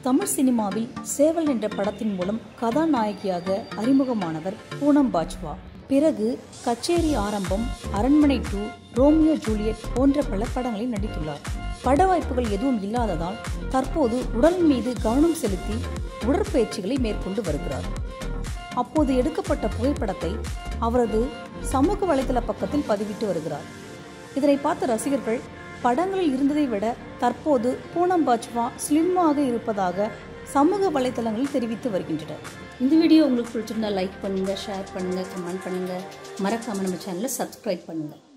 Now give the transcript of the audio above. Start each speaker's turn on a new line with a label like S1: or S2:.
S1: தமிழ் சினிமாவில் சேவல் என்ற படத்தின் மூலம் கதாநாயகியாக அறிமுகமானவர் பூனம் பாஜ்வா பிறகு கச்சேரி ஆரம்பம் அரண்மனை டூ ரோமியோ ஜூலியட் போன்ற பல படங்களில் நடித்துள்ளார் பட வாய்ப்புகள் எதுவும் இல்லாததால் தற்போது உடல் மீது கவனம் செலுத்தி உடற்பயிற்சிகளை மேற்கொண்டு வருகிறார் அப்போது எடுக்கப்பட்ட புகைப்படத்தை அவரது சமூக வலைதள பக்கத்தில் பதிவிட்டு வருகிறார் இதனை பார்த்த ரசிகர்கள் படங்களில் இருந்ததை விட தற்போது பூனம் பாஜ்வா ஸ்லிம்மாக இருப்பதாக சமூக வலைதளங்களில் தெரிவித்து வருகின்றனர் இந்த வீடியோ உங்களுக்கு பிடிச்சிருந்தா லைக் பண்ணுங்க ஷேர் பண்ணுங்க கமெண்ட் பண்ணுங்க மறக்காம நம்ம சேனலை சப்ஸ்கிரைப் பண்ணுங்க